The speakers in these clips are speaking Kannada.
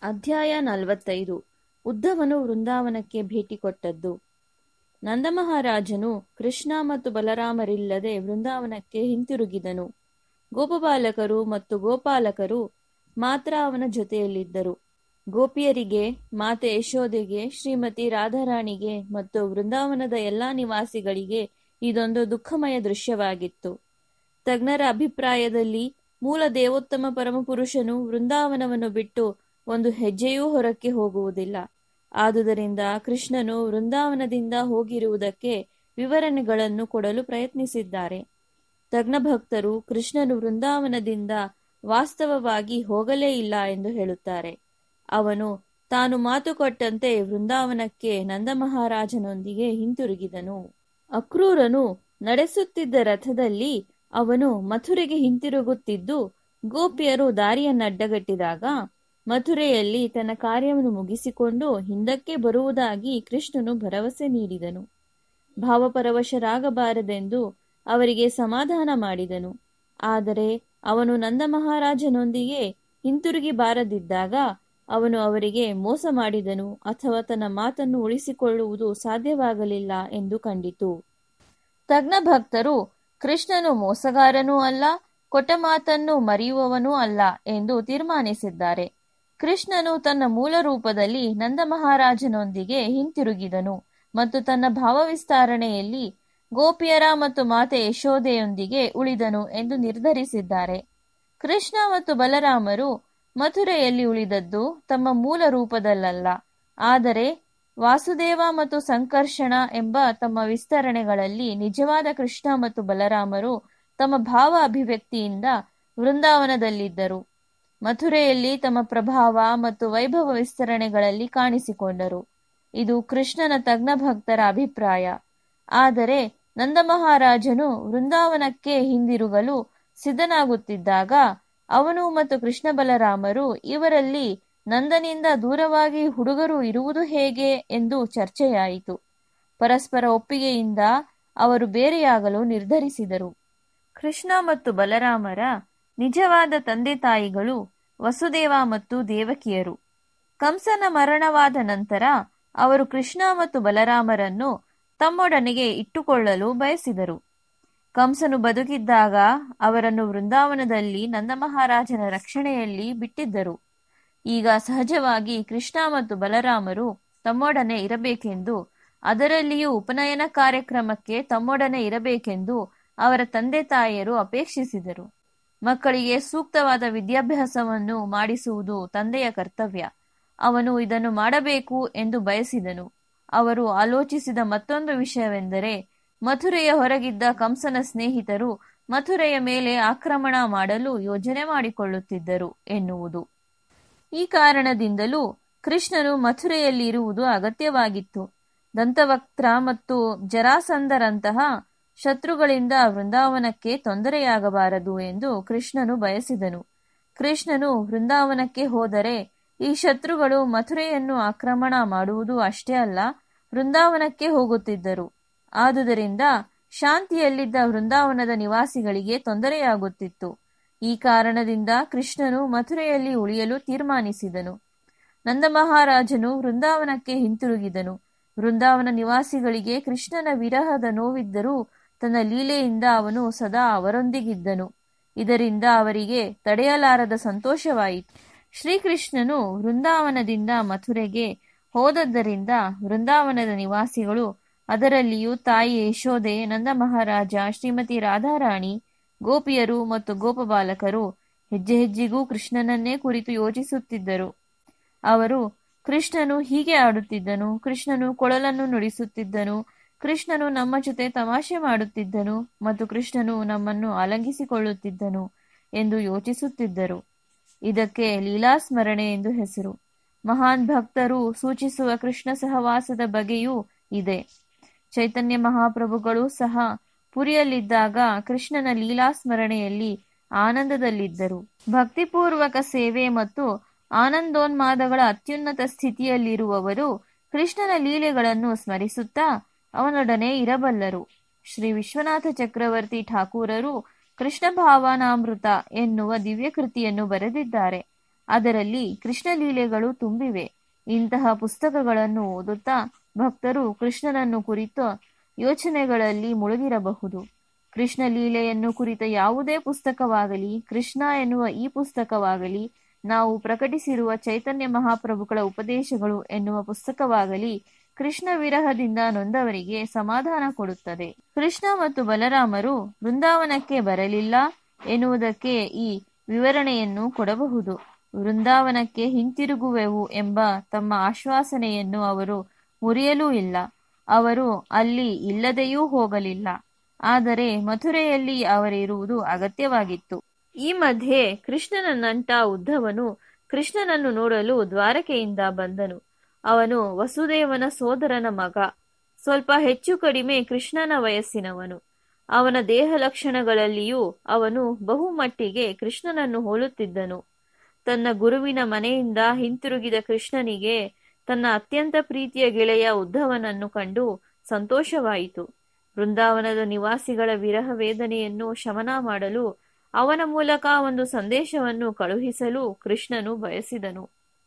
ಅಧ್ಯಾಯ ನಲವತ್ತೈದು ಉದ್ಧವನು ವೃಂದಾವನಕ್ಕೆ ಭೇಟಿ ಕೊಟ್ಟದ್ದು ನಂದಮಹಾರಾಜನು ಕೃಷ್ಣ ಮತ್ತು ಬಲರಾಮರಿಲ್ಲದೆ ವೃಂದಾವನಕ್ಕೆ ಹಿಂತಿರುಗಿದನು ಗೋಪಬಾಲಕರು ಮತ್ತು ಗೋಪಾಲಕರು ಮಾತ್ರ ಅವನ ಜೊತೆಯಲ್ಲಿದ್ದರು ಗೋಪಿಯರಿಗೆ ಮಾತೆ ಯಶೋದೆಗೆ ಶ್ರೀಮತಿ ರಾಧಾರಾಣಿಗೆ ಮತ್ತು ವೃಂದಾವನದ ಎಲ್ಲಾ ನಿವಾಸಿಗಳಿಗೆ ಇದೊಂದು ದುಃಖಮಯ ದೃಶ್ಯವಾಗಿತ್ತು ತಜ್ಞರ ಅಭಿಪ್ರಾಯದಲ್ಲಿ ಮೂಲ ದೇವೋತ್ತಮ ಪರಮಪುರುಷನು ವೃಂದಾವನವನ್ನು ಬಿಟ್ಟು ಒಂದು ಹೆಜ್ಜೆಯೂ ಹೊರಕ್ಕೆ ಹೋಗುವುದಿಲ್ಲ ಆದುದರಿಂದ ಕೃಷ್ಣನು ವೃಂದಾವನದಿಂದ ಹೋಗಿರುವುದಕ್ಕೆ ವಿವರಣೆಗಳನ್ನು ಕೊಡಲು ಪ್ರಯತ್ನಿಸಿದ್ದಾರೆ ತಜ್ಞ ಭಕ್ತರು ಕೃಷ್ಣನು ವೃಂದಾವನದಿಂದ ವಾಸ್ತವವಾಗಿ ಹೋಗಲೇ ಇಲ್ಲ ಎಂದು ಹೇಳುತ್ತಾರೆ ಅವನು ತಾನು ಮಾತುಕೊಟ್ಟಂತೆ ವೃಂದಾವನಕ್ಕೆ ನಂದಮಹಾರಾಜನೊಂದಿಗೆ ಹಿಂತಿರುಗಿದನು ಅಕ್ರೂರನು ನಡೆಸುತ್ತಿದ್ದ ರಥದಲ್ಲಿ ಅವನು ಮಥುರೆಗೆ ಹಿಂತಿರುಗುತ್ತಿದ್ದು ಗೋಪಿಯರು ದಾರಿಯನ್ನಡ್ಡಗಟ್ಟಿದಾಗ ಮಥುರೆಯಲ್ಲಿ ತನ್ನ ಕಾರ್ಯವನ್ನು ಮುಗಿಸಿಕೊಂಡು ಹಿಂದಕ್ಕೆ ಬರುವುದಾಗಿ ಕೃಷ್ಣನು ಭರವಸೆ ನೀಡಿದನು ಭಾವಪರವಶರಾಗಬಾರದೆಂದು ಅವರಿಗೆ ಸಮಾಧಾನ ಮಾಡಿದನು ಆದರೆ ಅವನು ನಂದ ಮಹಾರಾಜನೊಂದಿಗೆ ಹಿಂತಿರುಗಿ ಬಾರದಿದ್ದಾಗ ಅವನು ಅವರಿಗೆ ಮೋಸ ಮಾಡಿದನು ಅಥವಾ ತನ್ನ ಮಾತನ್ನು ಉಳಿಸಿಕೊಳ್ಳುವುದು ಸಾಧ್ಯವಾಗಲಿಲ್ಲ ಎಂದು ಕಂಡಿತು ತಜ್ಞ ಭಕ್ತರು ಕೃಷ್ಣನು ಮೋಸಗಾರನೂ ಅಲ್ಲ ಕೊಟ್ಟ ಮಾತನ್ನು ಮರೆಯುವವನೂ ಅಲ್ಲ ಎಂದು ತೀರ್ಮಾನಿಸಿದ್ದಾರೆ ಕೃಷ್ಣನು ತನ್ನ ಮೂಲ ರೂಪದಲ್ಲಿ ನಂದ ಮಹಾರಾಜನೊಂದಿಗೆ ಹಿಂತಿರುಗಿದನು ಮತ್ತು ತನ್ನ ಭಾವವಿಸ್ತರಣೆಯಲ್ಲಿ ಗೋಪಿಯರ ಮತ್ತು ಮಾತೆ ಯಶೋದೆಯೊಂದಿಗೆ ಉಳಿದನು ಎಂದು ನಿರ್ಧರಿಸಿದ್ದಾರೆ ಕೃಷ್ಣ ಮತ್ತು ಬಲರಾಮರು ಮಥುರೆಯಲ್ಲಿ ಉಳಿದದ್ದು ತಮ್ಮ ಮೂಲ ರೂಪದಲ್ಲಲ್ಲ ಆದರೆ ವಾಸುದೇವ ಮತ್ತು ಸಂಕರ್ಷಣ ಎಂಬ ತಮ್ಮ ವಿಸ್ತರಣೆಗಳಲ್ಲಿ ನಿಜವಾದ ಕೃಷ್ಣ ಮತ್ತು ಬಲರಾಮರು ತಮ್ಮ ಭಾವ ಅಭಿವ್ಯಕ್ತಿಯಿಂದ ವೃಂದಾವನದಲ್ಲಿದ್ದರು ಮಥುರೆಯಲ್ಲಿ ತಮ್ಮ ಪ್ರಭಾವ ಮತ್ತು ವೈಭವ ವಿಸ್ತರಣೆಗಳಲ್ಲಿ ಕಾಣಿಸಿಕೊಂಡರು ಇದು ಕೃಷ್ಣನ ತಜ್ಞ ಭಕ್ತರ ಅಭಿಪ್ರಾಯ ಆದರೆ ನಂದಮಹಾರಾಜನು ವೃಂದಾವನಕ್ಕೆ ಹಿಂದಿರುಗಲು ಸಿದ್ಧನಾಗುತ್ತಿದ್ದಾಗ ಅವನು ಮತ್ತು ಕೃಷ್ಣ ಬಲರಾಮರು ಇವರಲ್ಲಿ ನಂದನಿಂದ ದೂರವಾಗಿ ಹುಡುಗರು ಇರುವುದು ಹೇಗೆ ಎಂದು ಚರ್ಚೆಯಾಯಿತು ಪರಸ್ಪರ ಒಪ್ಪಿಗೆಯಿಂದ ಅವರು ಬೇರೆಯಾಗಲು ನಿರ್ಧರಿಸಿದರು ಕೃಷ್ಣ ಮತ್ತು ಬಲರಾಮರ ನಿಜವಾದ ತಂದೆ ತಾಯಿಗಳು ವಸುದೇವ ಮತ್ತು ದೇವಕಿಯರು ಕಂಸನ ಮರಣವಾದ ನಂತರ ಅವರು ಕೃಷ್ಣ ಮತ್ತು ಬಲರಾಮರನ್ನು ತಮ್ಮೊಡನೆಗೆ ಇಟ್ಟುಕೊಳ್ಳಲು ಬಯಸಿದರು ಕಂಸನು ಬದುಕಿದ್ದಾಗ ಅವರನ್ನು ವೃಂದಾವನದಲ್ಲಿ ನಂದಮಹಾರಾಜನ ರಕ್ಷಣೆಯಲ್ಲಿ ಬಿಟ್ಟಿದ್ದರು ಈಗ ಸಹಜವಾಗಿ ಕೃಷ್ಣ ಮತ್ತು ಬಲರಾಮರು ತಮ್ಮೊಡನೆ ಇರಬೇಕೆಂದು ಅದರಲ್ಲಿಯೂ ಉಪನಯನ ಕಾರ್ಯಕ್ರಮಕ್ಕೆ ತಮ್ಮೊಡನೆ ಇರಬೇಕೆಂದು ಅವರ ತಂದೆ ತಾಯಿಯರು ಅಪೇಕ್ಷಿಸಿದರು ಮಕ್ಕಳಿಗೆ ಸೂಕ್ತವಾದ ವಿದ್ಯಾಭ್ಯಾಸವನ್ನು ಮಾಡಿಸುವುದು ತಂದೆಯ ಕರ್ತವ್ಯ ಅವನು ಇದನ್ನು ಮಾಡಬೇಕು ಎಂದು ಬಯಸಿದನು ಅವರು ಆಲೋಚಿಸಿದ ಮತ್ತೊಂದು ವಿಷಯವೆಂದರೆ ಮಥುರೆಯ ಹೊರಗಿದ್ದ ಕಂಸನ ಸ್ನೇಹಿತರು ಮಥುರೆಯ ಮೇಲೆ ಆಕ್ರಮಣ ಮಾಡಲು ಯೋಜನೆ ಮಾಡಿಕೊಳ್ಳುತ್ತಿದ್ದರು ಎನ್ನುವುದು ಈ ಕಾರಣದಿಂದಲೂ ಕೃಷ್ಣನು ಮಥುರೆಯಲ್ಲಿ ಇರುವುದು ಅಗತ್ಯವಾಗಿತ್ತು ದಂತವಕ್ತ್ರ ಮತ್ತು ಜರಾಸಂದರಂತಹ ಶತ್ರುಗಳಿಂದ ವೃಂದಾವನಕ್ಕೆ ತೊಂದರೆಯಾಗಬಾರದು ಎಂದು ಕೃಷ್ಣನು ಬಯಸಿದನು ಕೃಷ್ಣನು ವೃಂದಾವನಕ್ಕೆ ಹೋದರೆ ಈ ಶತ್ರುಗಳು ಮಥುರೆಯನ್ನು ಆಕ್ರಮಣ ಮಾಡುವುದು ಅಷ್ಟೇ ಅಲ್ಲ ವೃಂದಾವನಕ್ಕೆ ಹೋಗುತ್ತಿದ್ದರು ಆದುದರಿಂದ ಶಾಂತಿಯಲ್ಲಿದ್ದ ವೃಂದಾವನದ ನಿವಾಸಿಗಳಿಗೆ ತೊಂದರೆಯಾಗುತ್ತಿತ್ತು ಈ ಕಾರಣದಿಂದ ಕೃಷ್ಣನು ಮಥುರೆಯಲ್ಲಿ ಉಳಿಯಲು ತೀರ್ಮಾನಿಸಿದನು ನಂದಮಹಾರಾಜನು ವೃಂದಾವನಕ್ಕೆ ಹಿಂತಿರುಗಿದನು ವೃಂದಾವನ ನಿವಾಸಿಗಳಿಗೆ ಕೃಷ್ಣನ ವಿರಹದ ನೋವಿದ್ದರೂ ತನ್ನ ಲೀಲೆಯಿಂದ ಅವನು ಸದಾ ಅವರೊಂದಿಗಿದ್ದನು ಇದರಿಂದ ಅವರಿಗೆ ತಡೆಯಲಾರದ ಸಂತೋಷವಾಯಿತು ಶ್ರೀಕೃಷ್ಣನು ವೃಂದಾವನದಿಂದ ಮಥುರೆಗೆ ಹೋದದ್ದರಿಂದ ವೃಂದಾವನದ ನಿವಾಸಿಗಳು ಅದರಲ್ಲಿಯೂ ತಾಯಿ ಯಶೋದೆ ನಂದ ಮಹಾರಾಜ ಶ್ರೀಮತಿ ರಾಧಾರಾಣಿ ಗೋಪಿಯರು ಮತ್ತು ಗೋಪಬಾಲಕರು ಹೆಜ್ಜೆ ಹೆಜ್ಜೆಗೂ ಕೃಷ್ಣನನ್ನೇ ಕುರಿತು ಯೋಚಿಸುತ್ತಿದ್ದರು ಅವರು ಕೃಷ್ಣನು ಹೀಗೆ ಆಡುತ್ತಿದ್ದನು ಕೃಷ್ಣನು ಕೊಳಲನ್ನು ನುಡಿಸುತ್ತಿದ್ದನು ಕೃಷ್ಣನು ನಮ್ಮ ಜೊತೆ ತಮಾಷೆ ಮಾಡುತ್ತಿದ್ದನು ಮತ್ತು ಕೃಷ್ಣನು ನಮ್ಮನ್ನು ಆಲಂಗಿಸಿಕೊಳ್ಳುತ್ತಿದ್ದನು ಎಂದು ಯೋಚಿಸುತ್ತಿದ್ದರು ಇದಕ್ಕೆ ಲೀಲಾಸ್ಮರಣೆ ಎಂದು ಹೆಸರು ಮಹಾನ್ ಭಕ್ತರು ಸೂಚಿಸುವ ಕೃಷ್ಣ ಸಹವಾಸದ ಬಗೆಯೂ ಇದೆ ಚೈತನ್ಯ ಮಹಾಪ್ರಭುಗಳು ಸಹ ಪುರಿಯಲ್ಲಿದ್ದಾಗ ಕೃಷ್ಣನ ಲೀಲಾಸ್ಮರಣೆಯಲ್ಲಿ ಆನಂದದಲ್ಲಿದ್ದರು ಭಕ್ತಿಪೂರ್ವಕ ಸೇವೆ ಮತ್ತು ಆನಂದೋನ್ಮಾದಗಳ ಅತ್ಯುನ್ನತ ಸ್ಥಿತಿಯಲ್ಲಿರುವವರು ಕೃಷ್ಣನ ಲೀಲೆಗಳನ್ನು ಸ್ಮರಿಸುತ್ತಾ ಅವನೊಡನೆ ಇರಬಲ್ಲರು ಶ್ರೀ ವಿಶ್ವನಾಥ ಚಕ್ರವರ್ತಿ ಠಾಕೂರರು ಕೃಷ್ಣ ಭಾವನಾಮೃತ ಎನ್ನುವ ದಿವ್ಯ ಕೃತಿಯನ್ನು ಬರೆದಿದ್ದಾರೆ ಅದರಲ್ಲಿ ಕೃಷ್ಣ ಲೀಲೆಗಳು ತುಂಬಿವೆ ಇಂತಹ ಪುಸ್ತಕಗಳನ್ನು ಓದುತ್ತಾ ಭಕ್ತರು ಕೃಷ್ಣನನ್ನು ಕುರಿತ ಯೋಚನೆಗಳಲ್ಲಿ ಮುಳುಗಿರಬಹುದು ಕೃಷ್ಣ ಲೀಲೆಯನ್ನು ಕುರಿತ ಯಾವುದೇ ಪುಸ್ತಕವಾಗಲಿ ಕೃಷ್ಣ ಎನ್ನುವ ಈ ಪುಸ್ತಕವಾಗಲಿ ನಾವು ಪ್ರಕಟಿಸಿರುವ ಚೈತನ್ಯ ಮಹಾಪ್ರಭುಗಳ ಉಪದೇಶಗಳು ಎನ್ನುವ ಪುಸ್ತಕವಾಗಲಿ ಕೃಷ್ಣ ವಿರಹದಿಂದ ನೊಂದವರಿಗೆ ಸಮಾಧಾನ ಕೊಡುತ್ತದೆ ಕೃಷ್ಣ ಮತ್ತು ಬಲರಾಮರು ವೃಂದಾವನಕ್ಕೆ ಬರಲಿಲ್ಲ ಎನ್ನುವುದಕ್ಕೆ ಈ ವಿವರಣೆಯನ್ನು ಕೊಡಬಹುದು ವೃಂದಾವನಕ್ಕೆ ಹಿಂತಿರುಗುವೆವು ಎಂಬ ತಮ್ಮ ಆಶ್ವಾಸನೆಯನ್ನು ಅವರು ಮುರಿಯಲೂ ಇಲ್ಲ ಅವರು ಅಲ್ಲಿ ಇಲ್ಲದೆಯೂ ಹೋಗಲಿಲ್ಲ ಆದರೆ ಮಥುರೆಯಲ್ಲಿ ಅವರಿರುವುದು ಅಗತ್ಯವಾಗಿತ್ತು ಈ ಮಧ್ಯೆ ಕೃಷ್ಣನ ನಂಟ ಉದ್ಧವನು ಕೃಷ್ಣನನ್ನು ನೋಡಲು ದ್ವಾರಕೆಯಿಂದ ಬಂದನು ಅವನು ವಸುದೇವನ ಸೋದರನ ಮಗ ಸ್ವಲ್ಪ ಹೆಚ್ಚು ಕಡಿಮೆ ಕೃಷ್ಣನ ವಯಸ್ಸಿನವನು ಅವನ ದೇಹ ಲಕ್ಷಣಗಳಲ್ಲಿಯೂ ಅವನು ಬಹುಮಟ್ಟಿಗೆ ಕೃಷ್ಣನನ್ನು ಹೋಲುತ್ತಿದ್ದನು ತನ್ನ ಗುರುವಿನ ಮನೆಯಿಂದ ಹಿಂತಿರುಗಿದ ಕೃಷ್ಣನಿಗೆ ತನ್ನ ಅತ್ಯಂತ ಪ್ರೀತಿಯ ಗೆಳೆಯ ಉದ್ಧವನನ್ನು ಕಂಡು ಸಂತೋಷವಾಯಿತು ವೃಂದಾವನದ ನಿವಾಸಿಗಳ ವಿರಹ ವೇದನೆಯನ್ನು ಶಮನ ಮಾಡಲು ಅವನ ಮೂಲಕ ಒಂದು ಸಂದೇಶವನ್ನು ಕಳುಹಿಸಲು ಕೃಷ್ಣನು ಬಯಸಿದನು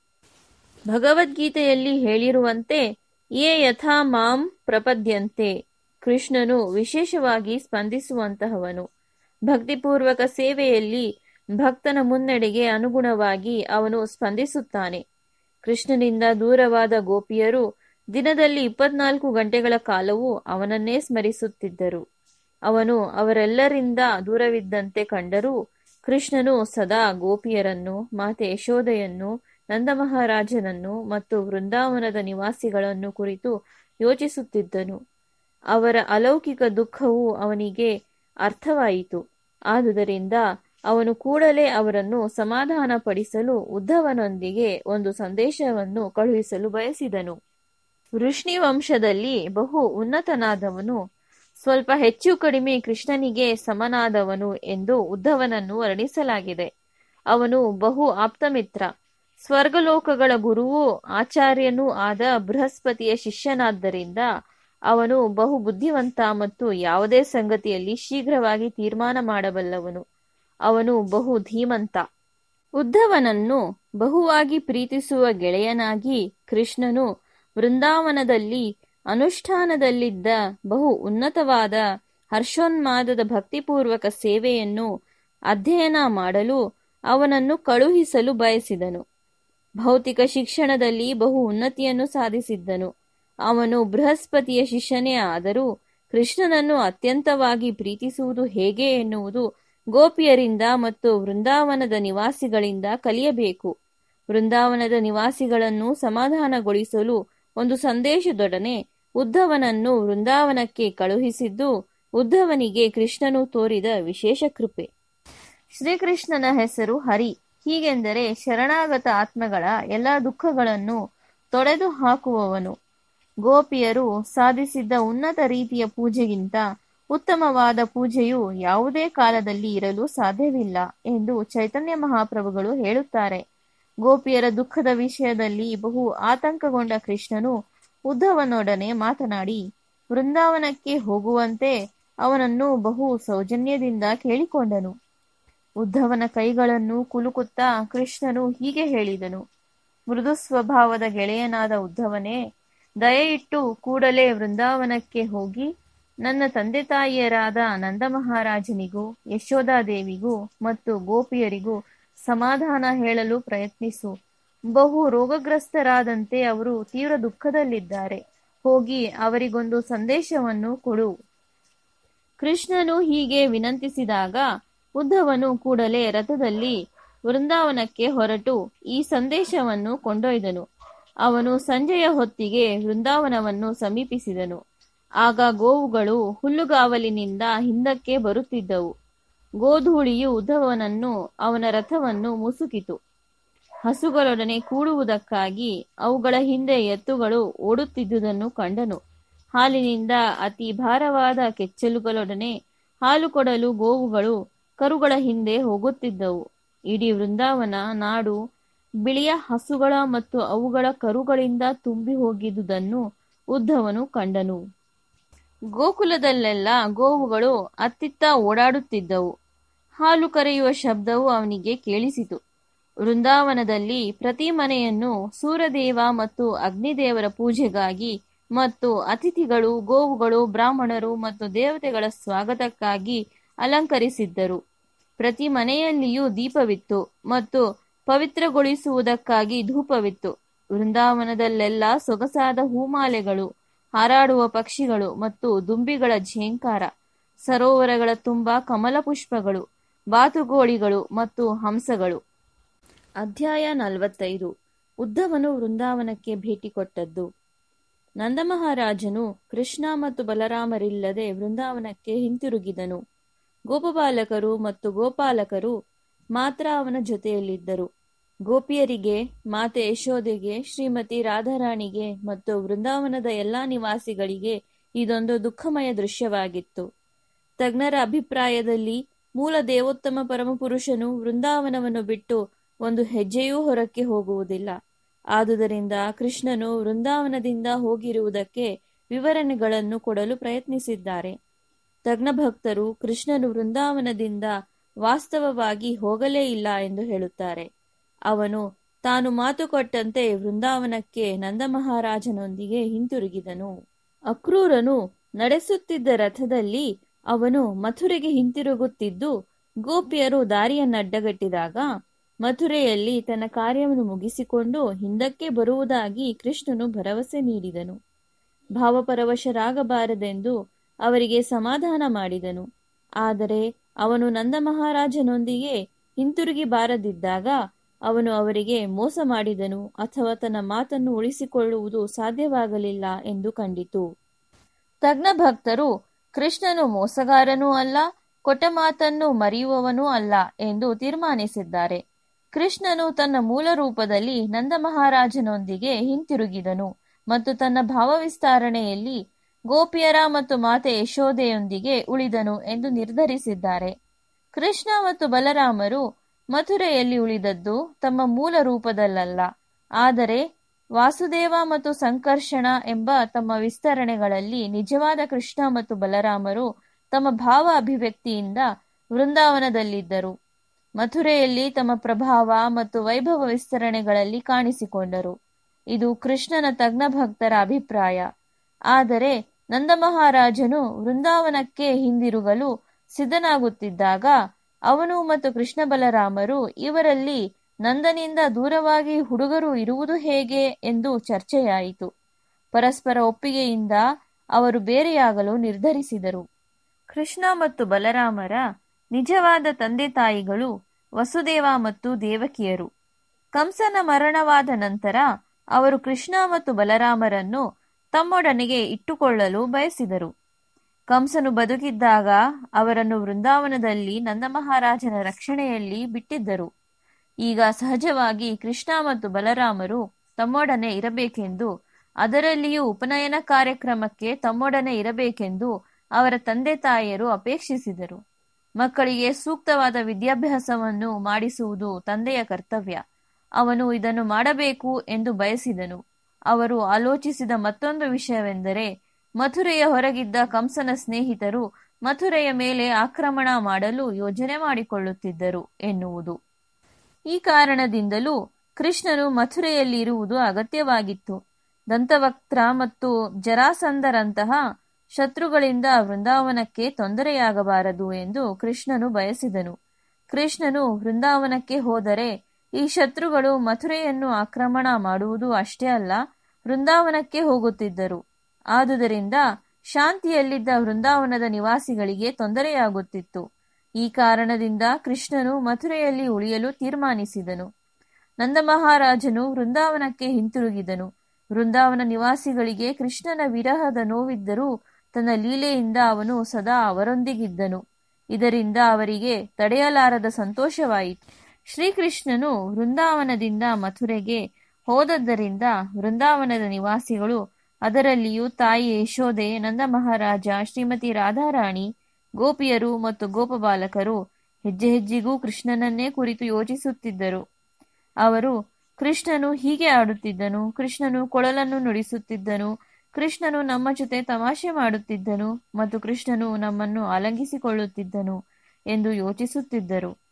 ಭಗವದ್ಗೀತೆಯಲ್ಲಿ ಹೇಳಿರುವಂತೆ ಯೇ ಯಥಾ ಮಾಂ ಪ್ರಪದ್ಯಂತೆ ಕೃಷ್ಣನು ವಿಶೇಷವಾಗಿ ಸ್ಪಂದಿಸುವಂತಹವನು ಭಕ್ತಿಪೂರ್ವಕ ಸೇವೆಯಲ್ಲಿ ಭಕ್ತನ ಮುನ್ನಡೆಗೆ ಅನುಗುಣವಾಗಿ ಅವನು ಸ್ಪಂದಿಸುತ್ತಾನೆ ಕೃಷ್ಣನಿಂದ ದೂರವಾದ ಗೋಪಿಯರು ದಿನದಲ್ಲಿ ಇಪ್ಪತ್ನಾಲ್ಕು ಗಂಟೆಗಳ ಕಾಲವೂ ಅವನನ್ನೇ ಸ್ಮರಿಸುತ್ತಿದ್ದರು ಅವನು ಅವರೆಲ್ಲರಿಂದ ದೂರವಿದ್ದಂತೆ ಕಂಡರೂ ಕೃಷ್ಣನು ಸದಾ ಗೋಪಿಯರನ್ನು ಮಾತೆ ಯಶೋದೆಯನ್ನು ನಂದಮಹಾರಾಜನನ್ನು ಮತ್ತು ವೃಂದಾವನದ ನಿವಾಸಿಗಳನ್ನು ಕುರಿತು ಯೋಚಿಸುತ್ತಿದ್ದನು ಅವರ ಅಲೌಕಿಕ ದುಃಖವು ಅವನಿಗೆ ಅರ್ಥವಾಯಿತು ಆದುದರಿಂದ ಅವನು ಕೂಡಲೇ ಅವರನ್ನು ಸಮಾಧಾನಪಡಿಸಲು ಉದ್ಧವನೊಂದಿಗೆ ಒಂದು ಸಂದೇಶವನ್ನು ಕಳುಹಿಸಲು ಬಯಸಿದನು ವೃಷ್ಣಿ ವಂಶದಲ್ಲಿ ಬಹು ಉನ್ನತನಾದವನು ಸ್ವಲ್ಪ ಹೆಚ್ಚು ಕಡಿಮೆ ಕೃಷ್ಣನಿಗೆ ಸಮನಾದವನು ಎಂದು ಉದ್ಧವನನ್ನು ವರ್ಣಿಸಲಾಗಿದೆ ಅವನು ಬಹು ಆಪ್ತಮಿತ್ರ ಸ್ವರ್ಗಲೋಕಗಳ ಗುರುವೂ ಆಚಾರ್ಯನೂ ಆದ ಬೃಹಸ್ಪತಿಯ ಶಿಷ್ಯನಾದ್ದರಿಂದ ಅವನು ಬಹು ಬುದ್ಧಿವಂತ ಮತ್ತು ಯಾವುದೇ ಸಂಗತಿಯಲ್ಲಿ ಶೀಘ್ರವಾಗಿ ತೀರ್ಮಾನ ಮಾಡಬಲ್ಲವನು ಅವನು ಬಹು ಧೀಮಂತ ಉದ್ಧವನನ್ನು ಬಹುವಾಗಿ ಪ್ರೀತಿಸುವ ಗೆಳೆಯನಾಗಿ ಕೃಷ್ಣನು ವೃಂದಾವನದಲ್ಲಿ ಅನುಷ್ಠಾನದಲ್ಲಿದ್ದ ಬಹು ಉನ್ನತವಾದ ಹರ್ಷೋನ್ಮಾದದ ಭಕ್ತಿಪೂರ್ವಕ ಸೇವೆಯನ್ನು ಅಧ್ಯಯನ ಮಾಡಲು ಅವನನ್ನು ಕಳುಹಿಸಲು ಬಯಸಿದನು ಭೌತಿಕ ಶಿಕ್ಷಣದಲ್ಲಿ ಬಹು ಉನ್ನತಿಯನ್ನು ಸಾಧಿಸಿದ್ದನು ಅವನು ಬೃಹಸ್ಪತಿಯ ಶಿಷ್ಯನೇ ಆದರೂ ಕೃಷ್ಣನನ್ನು ಅತ್ಯಂತವಾಗಿ ಪ್ರೀತಿಸುವುದು ಹೇಗೆ ಎನ್ನುವುದು ಗೋಪಿಯರಿಂದ ಮತ್ತು ವೃಂದಾವನದ ನಿವಾಸಿಗಳಿಂದ ಕಲಿಯಬೇಕು ವೃಂದಾವನದ ನಿವಾಸಿಗಳನ್ನು ಸಮಾಧಾನಗೊಳಿಸಲು ಒಂದು ಸಂದೇಶದೊಡನೆ ಉದ್ಧವನನ್ನು ವೃಂದಾವನಕ್ಕೆ ಕಳುಹಿಸಿದ್ದು ಉದ್ಧವನಿಗೆ ಕೃಷ್ಣನು ತೋರಿದ ವಿಶೇಷ ಕೃಪೆ ಶ್ರೀಕೃಷ್ಣನ ಹೆಸರು ಹರಿ ಹೀಗೆಂದರೆ ಶರಣಾಗತ ಆತ್ಮಗಳ ಎಲ್ಲ ದುಃಖಗಳನ್ನು ತೊಡೆದು ಹಾಕುವವನು ಗೋಪಿಯರು ಸಾಧಿಸಿದ್ದ ಉನ್ನತ ರೀತಿಯ ಪೂಜೆಗಿಂತ ಉತ್ತಮವಾದ ಪೂಜೆಯು ಯಾವುದೇ ಕಾಲದಲ್ಲಿ ಇರಲು ಸಾಧ್ಯವಿಲ್ಲ ಎಂದು ಚೈತನ್ಯ ಮಹಾಪ್ರಭುಗಳು ಹೇಳುತ್ತಾರೆ ಗೋಪಿಯರ ದುಃಖದ ವಿಷಯದಲ್ಲಿ ಬಹು ಆತಂಕಗೊಂಡ ಕೃಷ್ಣನು ಉದ್ಧವನೊಡನೆ ಮಾತನಾಡಿ ವೃಂದಾವನಕ್ಕೆ ಹೋಗುವಂತೆ ಅವನನ್ನು ಬಹು ಸೌಜನ್ಯದಿಂದ ಕೇಳಿಕೊಂಡನು ಉದ್ಧವನ ಕೈಗಳನ್ನು ಕುಲುಕುತ್ತಾ ಕೃಷ್ಣನು ಹೀಗೆ ಹೇಳಿದನು ಮೃದು ಸ್ವಭಾವದ ಗೆಳೆಯನಾದ ಉದ್ಧವನೇ ದಯೆಯಿಟ್ಟು ಕೂಡಲೇ ವೃಂದಾವನಕ್ಕೆ ಹೋಗಿ ನನ್ನ ತಂದೆ ತಾಯಿಯರಾದ ನಂದಮಹಾರಾಜನಿಗೂ ಯಶೋಧಾದೇವಿಗೂ ಮತ್ತು ಗೋಪಿಯರಿಗೂ ಸಮಾಧಾನ ಹೇಳಲು ಪ್ರಯತ್ನಿಸು ಬಹು ರೋಗಗ್ರಸ್ತರಾದಂತೆ ಅವರು ತೀವ್ರ ದುಃಖದಲ್ಲಿದ್ದಾರೆ ಹೋಗಿ ಅವರಿಗೊಂದು ಸಂದೇಶವನ್ನು ಕೊಡು ಕೃಷ್ಣನು ಹೀಗೆ ವಿನಂತಿಸಿದಾಗ ಉದ್ಧವನು ಕೂಡಲೇ ರಥದಲ್ಲಿ ವೃಂದಾವನಕ್ಕೆ ಹೊರಟು ಈ ಸಂದೇಶವನ್ನು ಕೊಂಡೊಯ್ದನು ಅವನು ಸಂಜೆಯ ಹೊತ್ತಿಗೆ ವೃಂದಾವನವನ್ನು ಸಮೀಪಿಸಿದನು ಆಗ ಗೋವುಗಳು ಹುಲ್ಲುಗಾವಲಿನಿಂದ ಹಿಂದಕ್ಕೆ ಬರುತ್ತಿದ್ದವು ಗೋಧೂಳಿಯು ಉದ್ಧವನನ್ನು ಅವನ ರಥವನ್ನು ಮುಸುಕಿತು ಹಸುಗಳೊಡನೆ ಕೂಡುವುದಕ್ಕಾಗಿ ಅವುಗಳ ಹಿಂದೆ ಎತ್ತುಗಳು ಓಡುತ್ತಿದ್ದುದನ್ನು ಕಂಡನು ಹಾಲಿನಿಂದ ಅತಿ ಭಾರವಾದ ಕೆಚ್ಚಲುಗಳೊಡನೆ ಹಾಲು ಕೊಡಲು ಗೋವುಗಳು ಕರುಗಳ ಹಿಂದೆ ಹೋಗುತ್ತಿದ್ದವು ಇಡೀ ವೃಂದಾವನ ನಾಡು ಬಿಳಿಯ ಹಸುಗಳ ಮತ್ತು ಅವುಗಳ ಕರುಗಳಿಂದ ತುಂಬಿ ಹೋಗಿದ್ದುದನ್ನು ಉದ್ಧವನು ಕಂಡನು ಗೋಕುಲದಲ್ಲೆಲ್ಲ ಗೋವುಗಳು ಅತ್ತಿತ್ತ ಓಡಾಡುತ್ತಿದ್ದವು ಹಾಲು ಕರೆಯುವ ಶಬ್ದವು ಅವನಿಗೆ ಕೇಳಿಸಿತು ವೃಂದಾವನದಲ್ಲಿ ಪ್ರತಿ ಮನೆಯನ್ನು ಸೂರ್ಯದೇವ ಮತ್ತು ಅಗ್ನಿದೇವರ ಪೂಜೆಗಾಗಿ ಮತ್ತು ಅತಿಥಿಗಳು ಗೋವುಗಳು ಬ್ರಾಹ್ಮಣರು ಮತ್ತು ದೇವತೆಗಳ ಸ್ವಾಗತಕ್ಕಾಗಿ ಅಲಂಕರಿಸಿದ್ದರು ಪ್ರತಿ ಮನೆಯಲ್ಲಿಯೂ ದೀಪವಿತ್ತು ಮತ್ತು ಪವಿತ್ರಗೊಳಿಸುವುದಕ್ಕಾಗಿ ಧೂಪವಿತ್ತು ವೃಂದಾವನದಲ್ಲೆಲ್ಲ ಸೊಗಸಾದ ಹೂಮಾಲೆಗಳು ಹಾರಾಡುವ ಪಕ್ಷಿಗಳು ಮತ್ತು ದುಂಬಿಗಳ ಝೇಂಕಾರ ಸರೋವರಗಳ ತುಂಬ ಕಮಲ ಪುಷ್ಪಗಳು ಬಾತುಗೋಳಿಗಳು ಮತ್ತು ಹಂಸಗಳು ಅಧ್ಯಾಯ ನಲವತ್ತೈದು ಉದ್ಧವನು ವೃಂದಾವನಕ್ಕೆ ಭೇಟಿ ಕೊಟ್ಟದ್ದು ನಂದಮಹಾರಾಜನು ಕೃಷ್ಣ ಮತ್ತು ಬಲರಾಮರಿಲ್ಲದೆ ವೃಂದಾವನಕ್ಕೆ ಹಿಂತಿರುಗಿದನು ಗೋಪಬಾಲಕರು ಮತ್ತು ಗೋಪಾಲಕರು ಮಾತ್ರ ಅವನ ಜೊತೆಯಲ್ಲಿದ್ದರು ಗೋಪಿಯರಿಗೆ ಮಾತೆ ಯಶೋದೆಗೆ ಶ್ರೀಮತಿ ರಾಧಾರಾಣಿಗೆ ಮತ್ತು ವೃಂದಾವನದ ಎಲ್ಲಾ ನಿವಾಸಿಗಳಿಗೆ ಇದೊಂದು ದುಃಖಮಯ ದೃಶ್ಯವಾಗಿತ್ತು ತಜ್ಞರ ಅಭಿಪ್ರಾಯದಲ್ಲಿ ಮೂಲ ದೇವೋತ್ತಮ ಪರಮಪುರುಷನು ವೃಂದಾವನವನ್ನು ಬಿಟ್ಟು ಒಂದು ಹೆಜ್ಜೆಯೂ ಹೊರಕ್ಕೆ ಹೋಗುವುದಿಲ್ಲ ಆದುದರಿಂದ ಕೃಷ್ಣನು ವೃಂದಾವನದಿಂದ ಹೋಗಿರುವುದಕ್ಕೆ ವಿವರಣೆಗಳನ್ನು ಕೊಡಲು ಪ್ರಯತ್ನಿಸಿದ್ದಾರೆ ತಜ್ಞ ಭಕ್ತರು ಕೃಷ್ಣನು ವೃಂದಾವನದಿಂದ ವಾಸ್ತವವಾಗಿ ಹೋಗಲೇ ಇಲ್ಲ ಎಂದು ಹೇಳುತ್ತಾರೆ ಅವನು ತಾನು ಮಾತು ಕೊಟ್ಟಂತೆ ವೃಂದಾವನಕ್ಕೆ ನಂದಮಹಾರಾಜನೊಂದಿಗೆ ಹಿಂತಿರುಗಿದನು ಅಕ್ರೂರನು ನಡೆಸುತ್ತಿದ್ದ ರಥದಲ್ಲಿ ಅವನು ಮಥುರೆಗೆ ಹಿಂತಿರುಗುತ್ತಿದ್ದು ಗೋಪಿಯರು ದಾರಿಯನ್ನಡ್ಡಗಟ್ಟಿದಾಗ ಮಥುರೆಯಲ್ಲಿ ತನ್ನ ಕಾರ್ಯವನ್ನು ಮುಗಿಸಿಕೊಂಡು ಹಿಂದಕ್ಕೆ ಬರುವುದಾಗಿ ಕೃಷ್ಣನು ಭರವಸೆ ನೀಡಿದನು ಭಾವಪರವಶರಾಗಬಾರದೆಂದು ಅವರಿಗೆ ಸಮಾಧಾನ ಮಾಡಿದನು ಆದರೆ ಅವನು ನಂದಮಹಾರಾಜನೊಂದಿಗೆ ಹಿಂತಿರುಗಿ ಬಾರದಿದ್ದಾಗ ಅವನು ಅವರಿಗೆ ಮೋಸ ಮಾಡಿದನು ಅಥವಾ ತನ್ನ ಮಾತನ್ನು ಉಳಿಸಿಕೊಳ್ಳುವುದು ಸಾಧ್ಯವಾಗಲಿಲ್ಲ ಎಂದು ಕಂಡಿತು ತಜ್ಞ ಭಕ್ತರು ಕೃಷ್ಣನು ಮೋಸಗಾರನೂ ಅಲ್ಲ ಕೊಟ್ಟ ಮಾತನ್ನು ಮರೆಯುವವನೂ ಅಲ್ಲ ಎಂದು ತೀರ್ಮಾನಿಸಿದ್ದಾರೆ ಕೃಷ್ಣನು ತನ್ನ ಮೂಲ ರೂಪದಲ್ಲಿ ನಂದಮಹಾರಾಜನೊಂದಿಗೆ ಹಿಂತಿರುಗಿದನು ಮತ್ತು ತನ್ನ ಭಾವವಿಸ್ತರಣೆಯಲ್ಲಿ ಗೋಪಿಯರ ಮತ್ತು ಮಾತೆ ಯಶೋದೆಯೊಂದಿಗೆ ಉಳಿದನು ಎಂದು ನಿರ್ಧರಿಸಿದ್ದಾರೆ ಕೃಷ್ಣ ಮತ್ತು ಬಲರಾಮರು ಮಥುರೆಯಲ್ಲಿ ಉಳಿದದ್ದು ತಮ್ಮ ಮೂಲ ರೂಪದಲ್ಲಲ್ಲ ಆದರೆ ವಾಸುದೇವ ಮತ್ತು ಸಂಕರ್ಷಣ ಎಂಬ ತಮ್ಮ ವಿಸ್ತರಣೆಗಳಲ್ಲಿ ನಿಜವಾದ ಕೃಷ್ಣ ಮತ್ತು ಬಲರಾಮರು ತಮ್ಮ ಭಾವ ಅಭಿವ್ಯಕ್ತಿಯಿಂದ ವೃಂದಾವನದಲ್ಲಿದ್ದರು ಮಥುರೆಯಲ್ಲಿ ತಮ್ಮ ಪ್ರಭಾವ ಮತ್ತು ವೈಭವ ವಿಸ್ತರಣೆಗಳಲ್ಲಿ ಕಾಣಿಸಿಕೊಂಡರು ಇದು ಕೃಷ್ಣನ ತಜ್ಞ ಭಕ್ತರ ಅಭಿಪ್ರಾಯ ಆದರೆ ನಂದಮಹಾರಾಜನು ವೃಂದಾವನಕ್ಕೆ ಹಿಂದಿರುಗಲು ಸಿದ್ಧನಾಗುತ್ತಿದ್ದಾಗ ಅವನು ಮತ್ತು ಕೃಷ್ಣ ಬಲರಾಮರು ಇವರಲ್ಲಿ ನಂದನಿಂದ ದೂರವಾಗಿ ಹುಡುಗರು ಇರುವುದು ಹೇಗೆ ಎಂದು ಚರ್ಚೆಯಾಯಿತು ಪರಸ್ಪರ ಒಪ್ಪಿಗೆಯಿಂದ ಅವರು ಬೇರೆಯಾಗಲು ನಿರ್ಧರಿಸಿದರು ಕೃಷ್ಣ ಮತ್ತು ಬಲರಾಮರ ನಿಜವಾದ ತಂದೆ ತಾಯಿಗಳು ವಸುದೇವ ಮತ್ತು ದೇವಕಿಯರು ಕಂಸನ ಮರಣವಾದ ನಂತರ ಅವರು ಕೃಷ್ಣ ಮತ್ತು ಬಲರಾಮರನ್ನು ತಮ್ಮೊಡನೆಗೆ ಇಟ್ಟುಕೊಳ್ಳಲು ಬಯಸಿದರು ಕಂಸನು ಬದುಕಿದ್ದಾಗ ಅವರನ್ನು ವೃಂದಾವನದಲ್ಲಿ ನಂದಮಹಾರಾಜನ ರಕ್ಷಣೆಯಲ್ಲಿ ಬಿಟ್ಟಿದ್ದರು ಈಗ ಸಹಜವಾಗಿ ಕೃಷ್ಣ ಮತ್ತು ಬಲರಾಮರು ತಮ್ಮೊಡನೆ ಇರಬೇಕೆಂದು ಅದರಲ್ಲಿಯೂ ಉಪನಯನ ಕಾರ್ಯಕ್ರಮಕ್ಕೆ ತಮ್ಮೊಡನೆ ಇರಬೇಕೆಂದು ಅವರ ತಂದೆ ತಾಯಿಯರು ಅಪೇಕ್ಷಿಸಿದರು ಮಕ್ಕಳಿಗೆ ಸೂಕ್ತವಾದ ವಿದ್ಯಾಭ್ಯಾಸವನ್ನು ಮಾಡಿಸುವುದು ತಂದೆಯ ಕರ್ತವ್ಯ ಅವನು ಇದನ್ನು ಮಾಡಬೇಕು ಎಂದು ಬಯಸಿದನು ಅವರು ಆಲೋಚಿಸಿದ ಮತ್ತೊಂದು ವಿಷಯವೆಂದರೆ ಮಥುರೆಯ ಹೊರಗಿದ್ದ ಕಂಸನ ಸ್ನೇಹಿತರು ಮಥುರೆಯ ಮೇಲೆ ಆಕ್ರಮಣ ಮಾಡಲು ಯೋಜನೆ ಮಾಡಿಕೊಳ್ಳುತ್ತಿದ್ದರು ಎನ್ನುವುದು ಈ ಕಾರಣದಿಂದಲೂ ಕೃಷ್ಣನು ಮಥುರೆಯಲ್ಲಿ ಇರುವುದು ಅಗತ್ಯವಾಗಿತ್ತು ದಂತವಕ್ತ್ರ ಮತ್ತು ಜರಾಸಂಧರಂತಹ ಶತ್ರುಗಳಿಂದ ವೃಂದಾವನಕ್ಕೆ ತೊಂದರೆಯಾಗಬಾರದು ಎಂದು ಕೃಷ್ಣನು ಬಯಸಿದನು ಕೃಷ್ಣನು ವೃಂದಾವನಕ್ಕೆ ಹೋದರೆ ಈ ಶತ್ರುಗಳು ಮಥುರೆಯನ್ನು ಆಕ್ರಮಣ ಮಾಡುವುದು ಅಷ್ಟೇ ಅಲ್ಲ ವೃಂದಾವನಕ್ಕೆ ಹೋಗುತ್ತಿದ್ದರು ಆದುದರಿಂದ ಶಾಂತಿಯಲ್ಲಿದ್ದ ವೃಂದಾವನದ ನಿವಾಸಿಗಳಿಗೆ ತೊಂದರೆಯಾಗುತ್ತಿತ್ತು ಈ ಕಾರಣದಿಂದ ಕೃಷ್ಣನು ಮಥುರೆಯಲ್ಲಿ ಉಳಿಯಲು ತೀರ್ಮಾನಿಸಿದನು ನಂದಮಹಾರಾಜನು ವೃಂದಾವನಕ್ಕೆ ಹಿಂತಿರುಗಿದನು ವೃಂದಾವನ ನಿವಾಸಿಗಳಿಗೆ ಕೃಷ್ಣನ ವಿರಹದ ನೋವಿದ್ದರೂ ತನ್ನ ಲೀಲೆಯಿಂದ ಅವನು ಸದಾ ಅವರೊಂದಿಗಿದ್ದನು ಇದರಿಂದ ಅವರಿಗೆ ತಡೆಯಲಾರದ ಸಂತೋಷವಾಯಿತು ಶ್ರೀಕೃಷ್ಣನು ವೃಂದಾವನದಿಂದ ಮಥುರೆಗೆ ಹೋದದ್ದರಿಂದ ವೃಂದಾವನದ ನಿವಾಸಿಗಳು ಅದರಲ್ಲಿಯೂ ತಾಯಿ ಯಶೋದೆ ನಂದಮಹಾರಾಜ ಶ್ರೀಮತಿ ರಾಧಾರಾಣಿ ಗೋಪಿಯರು ಮತ್ತು ಗೋಪಬಾಲಕರು ಹೆಜ್ಜೆ ಹೆಜ್ಜೆಗೂ ಕೃಷ್ಣನನ್ನೇ ಕುರಿತು ಯೋಚಿಸುತ್ತಿದ್ದರು ಅವರು ಕೃಷ್ಣನು ಹೀಗೆ ಆಡುತ್ತಿದ್ದನು ಕೃಷ್ಣನು ಕೊಳಲನ್ನು ನುಡಿಸುತ್ತಿದ್ದನು ಕೃಷ್ಣನು ನಮ್ಮ ಜೊತೆ ತಮಾಷೆ ಮಾಡುತ್ತಿದ್ದನು ಮತ್ತು ಕೃಷ್ಣನು ನಮ್ಮನ್ನು ಆಲಂಗಿಸಿಕೊಳ್ಳುತ್ತಿದ್ದನು ಎಂದು ಯೋಚಿಸುತ್ತಿದ್ದರು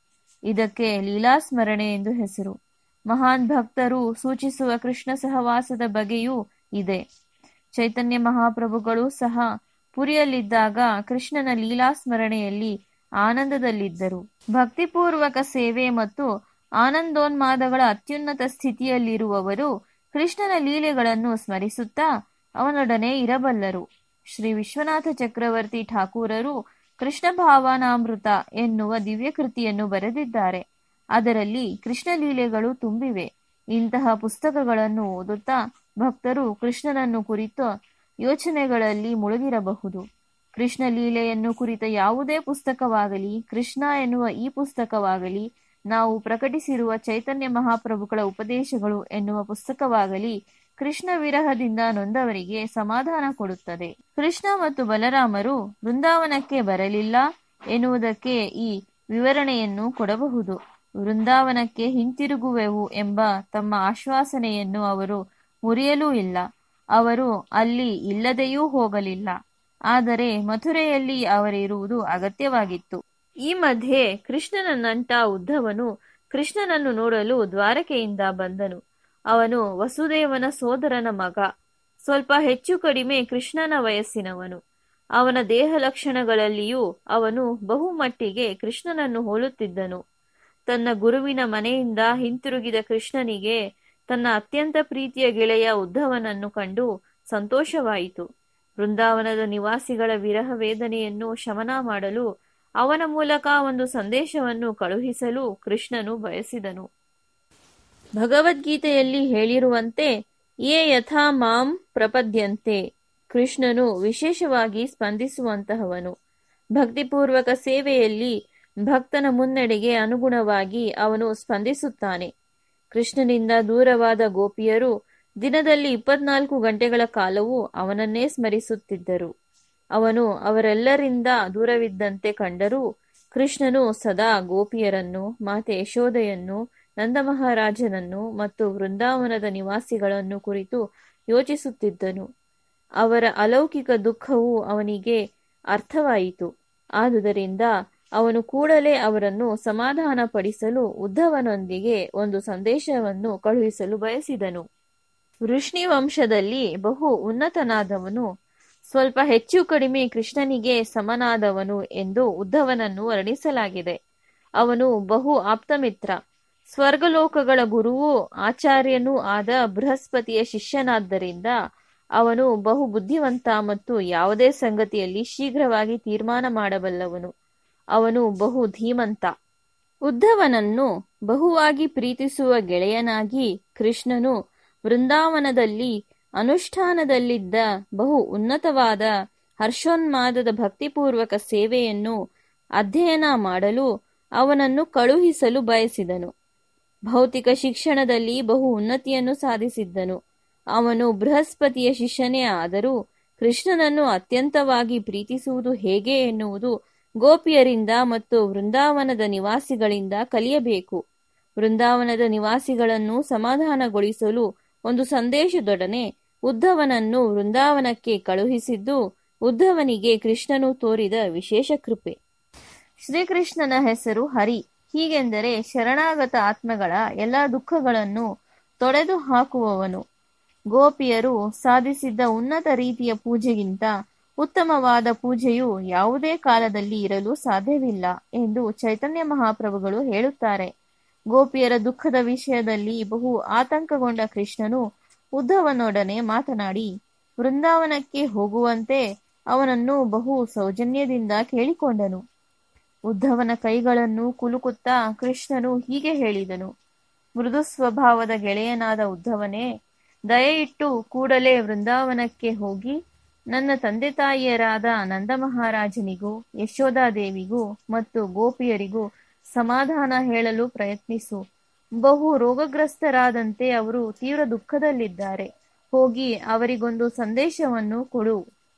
ಇದಕ್ಕೆ ಲೀಲಾಸ್ಮರಣೆ ಎಂದು ಹೆಸರು ಮಹಾನ್ ಭಕ್ತರು ಸೂಚಿಸುವ ಕೃಷ್ಣ ಸಹವಾಸದ ಬಗೆಯೂ ಇದೆ ಚೈತನ್ಯ ಮಹಾಪ್ರಭುಗಳು ಸಹ ಪುರಿಯಲ್ಲಿದ್ದಾಗ ಕೃಷ್ಣನ ಲೀಲಾಸ್ಮರಣೆಯಲ್ಲಿ ಆನಂದದಲ್ಲಿದ್ದರು ಭಕ್ತಿಪೂರ್ವಕ ಸೇವೆ ಮತ್ತು ಆನಂದೋನ್ಮಾದಗಳ ಅತ್ಯುನ್ನತ ಸ್ಥಿತಿಯಲ್ಲಿರುವವರು ಕೃಷ್ಣನ ಲೀಲೆಗಳನ್ನು ಸ್ಮರಿಸುತ್ತಾ ಅವನೊಡನೆ ಇರಬಲ್ಲರು ಶ್ರೀ ವಿಶ್ವನಾಥ ಚಕ್ರವರ್ತಿ ಠಾಕೂರರು ಕೃಷ್ಣ ಭಾವನಾಮೃತ ಎನ್ನುವ ದಿವ್ಯಕೃತಿಯನ್ನು ಬರೆದಿದ್ದಾರೆ ಅದರಲ್ಲಿ ಕೃಷ್ಣ ಲೀಲೆಗಳು ತುಂಬಿವೆ ಇಂತಹ ಪುಸ್ತಕಗಳನ್ನು ಓದುತ್ತಾ ಭಕ್ತರು ಕೃಷ್ಣನನ್ನು ಕುರಿತ ಯೋಚನೆಗಳಲ್ಲಿ ಮುಳುಗಿರಬಹುದು ಕೃಷ್ಣ ಲೀಲೆಯನ್ನು ಕುರಿತ ಯಾವುದೇ ಪುಸ್ತಕವಾಗಲಿ ಕೃಷ್ಣ ಎನ್ನುವ ಈ ಪುಸ್ತಕವಾಗಲಿ ನಾವು ಪ್ರಕಟಿಸಿರುವ ಚೈತನ್ಯ ಮಹಾಪ್ರಭುಗಳ ಉಪದೇಶಗಳು ಎನ್ನುವ ಪುಸ್ತಕವಾಗಲಿ ಕೃಷ್ಣ ವಿರಹದಿಂದ ನೊಂದವರಿಗೆ ಸಮಾಧಾನ ಕೊಡುತ್ತದೆ ಕೃಷ್ಣ ಮತ್ತು ಬಲರಾಮರು ವೃಂದಾವನಕ್ಕೆ ಬರಲಿಲ್ಲ ಎನ್ನುವುದಕ್ಕೆ ಈ ವಿವರಣೆಯನ್ನು ಕೊಡಬಹುದು ವೃಂದಾವನಕ್ಕೆ ಹಿಂತಿರುಗುವೆವು ಎಂಬ ತಮ್ಮ ಆಶ್ವಾಸನೆಯನ್ನು ಅವರು ಮುರಿಯಲೂ ಇಲ್ಲ ಅವರು ಅಲ್ಲಿ ಇಲ್ಲದೆಯೂ ಹೋಗಲಿಲ್ಲ ಆದರೆ ಮಥುರೆಯಲ್ಲಿ ಅವರಿರುವುದು ಅಗತ್ಯವಾಗಿತ್ತು ಈ ಮಧ್ಯೆ ಕೃಷ್ಣನ ನಂಟ ಉದ್ಧವನು ಕೃಷ್ಣನನ್ನು ನೋಡಲು ದ್ವಾರಕೆಯಿಂದ ಬಂದನು ಅವನು ವಸುದೇವನ ಸೋದರನ ಮಗ ಸ್ವಲ್ಪ ಹೆಚ್ಚು ಕಡಿಮೆ ಕೃಷ್ಣನ ವಯಸ್ಸಿನವನು ಅವನ ದೇಹ ಲಕ್ಷಣಗಳಲ್ಲಿಯೂ ಅವನು ಬಹುಮಟ್ಟಿಗೆ ಕೃಷ್ಣನನ್ನು ಹೋಲುತ್ತಿದ್ದನು ತನ್ನ ಗುರುವಿನ ಮನೆಯಿಂದ ಹಿಂತಿರುಗಿದ ಕೃಷ್ಣನಿಗೆ ತನ್ನ ಅತ್ಯಂತ ಪ್ರೀತಿಯ ಗೆಳೆಯ ಉದ್ಧವನನ್ನು ಕಂಡು ಸಂತೋಷವಾಯಿತು ವೃಂದಾವನದ ನಿವಾಸಿಗಳ ವಿರಹ ವೇದನೆಯನ್ನು ಶಮನ ಮಾಡಲು ಅವನ ಮೂಲಕ ಒಂದು ಸಂದೇಶವನ್ನು ಕಳುಹಿಸಲು ಕೃಷ್ಣನು ಬಯಸಿದನು ಭಗವದ್ಗೀತೆಯಲ್ಲಿ ಹೇಳಿರುವಂತೆ ಯೇ ಯಥಾ ಮಾಂ ಪ್ರಪದ್ಯಂತೆ ಕೃಷ್ಣನು ವಿಶೇಷವಾಗಿ ಸ್ಪಂದಿಸುವಂತಹವನು ಭಕ್ತಿಪೂರ್ವಕ ಸೇವೆಯಲ್ಲಿ ಭಕ್ತನ ಮುನ್ನಡೆಗೆ ಅನುಗುಣವಾಗಿ ಅವನು ಸ್ಪಂದಿಸುತ್ತಾನೆ ಕೃಷ್ಣನಿಂದ ದೂರವಾದ ಗೋಪಿಯರು ದಿನದಲ್ಲಿ ಇಪ್ಪತ್ನಾಲ್ಕು ಗಂಟೆಗಳ ಕಾಲವೂ ಅವನನ್ನೇ ಸ್ಮರಿಸುತ್ತಿದ್ದರು ಅವನು ಅವರೆಲ್ಲರಿಂದ ದೂರವಿದ್ದಂತೆ ಕಂಡರೂ ಕೃಷ್ಣನು ಸದಾ ಗೋಪಿಯರನ್ನು ಮಾತೆ ಯಶೋದೆಯನ್ನು ನಂದಮಹಾರಾಜನನ್ನು ಮತ್ತು ವೃಂದಾವನದ ನಿವಾಸಿಗಳನ್ನು ಕುರಿತು ಯೋಚಿಸುತ್ತಿದ್ದನು ಅವರ ಅಲೌಕಿಕ ದುಃಖವು ಅವನಿಗೆ ಅರ್ಥವಾಯಿತು ಆದುದರಿಂದ ಅವನು ಕೂಡಲೇ ಅವರನ್ನು ಸಮಾಧಾನಪಡಿಸಲು ಉದ್ಧವನೊಂದಿಗೆ ಒಂದು ಸಂದೇಶವನ್ನು ಕಳುಹಿಸಲು ಬಯಸಿದನು ವೃಷ್ಣಿ ವಂಶದಲ್ಲಿ ಬಹು ಉನ್ನತನಾದವನು ಸ್ವಲ್ಪ ಹೆಚ್ಚು ಕಡಿಮೆ ಕೃಷ್ಣನಿಗೆ ಸಮನಾದವನು ಎಂದು ಉದ್ಧವನನ್ನು ವರ್ಣಿಸಲಾಗಿದೆ ಅವನು ಬಹು ಆಪ್ತಮಿತ್ರ ಸ್ವರ್ಗಲೋಕಗಳ ಗುರುವೂ ಆಚಾರ್ಯನೂ ಆದ ಬೃಹಸ್ಪತಿಯ ಶಿಷ್ಯನಾದ್ದರಿಂದ ಅವನು ಬಹು ಬುದ್ಧಿವಂತ ಮತ್ತು ಯಾವುದೇ ಸಂಗತಿಯಲ್ಲಿ ಶೀಘ್ರವಾಗಿ ತೀರ್ಮಾನ ಮಾಡಬಲ್ಲವನು ಅವನು ಬಹು ಧೀಮಂತ ಉದ್ಧವನನ್ನು ಬಹುವಾಗಿ ಪ್ರೀತಿಸುವ ಗೆಳೆಯನಾಗಿ ಕೃಷ್ಣನು ವೃಂದಾವನದಲ್ಲಿ ಅನುಷ್ಠಾನದಲ್ಲಿದ್ದ ಬಹು ಉನ್ನತವಾದ ಹರ್ಷೋನ್ಮಾದದ ಭಕ್ತಿಪೂರ್ವಕ ಸೇವೆಯನ್ನು ಅಧ್ಯಯನ ಮಾಡಲು ಅವನನ್ನು ಕಳುಹಿಸಲು ಬಯಸಿದನು ಭೌತಿಕ ಶಿಕ್ಷಣದಲ್ಲಿ ಬಹು ಉನ್ನತಿಯನ್ನು ಸಾಧಿಸಿದ್ದನು ಅವನು ಬೃಹಸ್ಪತಿಯ ಶಿಷ್ಯನೇ ಆದರೂ ಕೃಷ್ಣನನ್ನು ಅತ್ಯಂತವಾಗಿ ಪ್ರೀತಿಸುವುದು ಹೇಗೆ ಎನ್ನುವುದು ಗೋಪಿಯರಿಂದ ಮತ್ತು ವೃಂದಾವನದ ನಿವಾಸಿಗಳಿಂದ ಕಲಿಯಬೇಕು ವೃಂದಾವನದ ನಿವಾಸಿಗಳನ್ನು ಸಮಾಧಾನಗೊಳಿಸಲು ಒಂದು ಸಂದೇಶದೊಡನೆ ಉದ್ಧವನನ್ನು ವೃಂದಾವನಕ್ಕೆ ಕಳುಹಿಸಿದ್ದು ಉದ್ಧವನಿಗೆ ಕೃಷ್ಣನು ತೋರಿದ ವಿಶೇಷ ಕೃಪೆ ಶ್ರೀಕೃಷ್ಣನ ಹೆಸರು ಹರಿ ಹೀಗೆಂದರೆ ಶರಣಾಗತ ಆತ್ಮಗಳ ಎಲ್ಲ ದುಃಖಗಳನ್ನು ತೊಡೆದು ಹಾಕುವವನು ಗೋಪಿಯರು ಸಾಧಿಸಿದ್ದ ಉನ್ನತ ರೀತಿಯ ಪೂಜೆಗಿಂತ ಉತ್ತಮವಾದ ಪೂಜೆಯು ಯಾವುದೇ ಕಾಲದಲ್ಲಿ ಇರಲು ಸಾಧ್ಯವಿಲ್ಲ ಎಂದು ಚೈತನ್ಯ ಮಹಾಪ್ರಭುಗಳು ಹೇಳುತ್ತಾರೆ ಗೋಪಿಯರ ದುಃಖದ ವಿಷಯದಲ್ಲಿ ಬಹು ಆತಂಕಗೊಂಡ ಕೃಷ್ಣನು ಉದ್ಧವನೊಡನೆ ಮಾತನಾಡಿ ವೃಂದಾವನಕ್ಕೆ ಹೋಗುವಂತೆ ಅವನನ್ನು ಬಹು ಸೌಜನ್ಯದಿಂದ ಕೇಳಿಕೊಂಡನು ಉದ್ಧವನ ಕೈಗಳನ್ನು ಕುಲುಕುತ್ತಾ ಕೃಷ್ಣನು ಹೀಗೆ ಹೇಳಿದನು ಮೃದು ಸ್ವಭಾವದ ಗೆಳೆಯನಾದ ಉದ್ಧವನೇ ದಯೆಯಿಟ್ಟು ಕೂಡಲೇ ವೃಂದಾವನಕ್ಕೆ ಹೋಗಿ ನನ್ನ ತಂದೆ ತಾಯಿಯರಾದ ನಂದಮಹಾರಾಜನಿಗೂ ಯಶೋಧಾದೇವಿಗೂ ಮತ್ತು ಗೋಪಿಯರಿಗೂ ಸಮಾಧಾನ ಹೇಳಲು ಪ್ರಯತ್ನಿಸು ಬಹು ರೋಗಗ್ರಸ್ತರಾದಂತೆ ಅವರು ತೀವ್ರ ದುಃಖದಲ್ಲಿದ್ದಾರೆ ಹೋಗಿ ಅವರಿಗೊಂದು ಸಂದೇಶವನ್ನು ಕೊಡು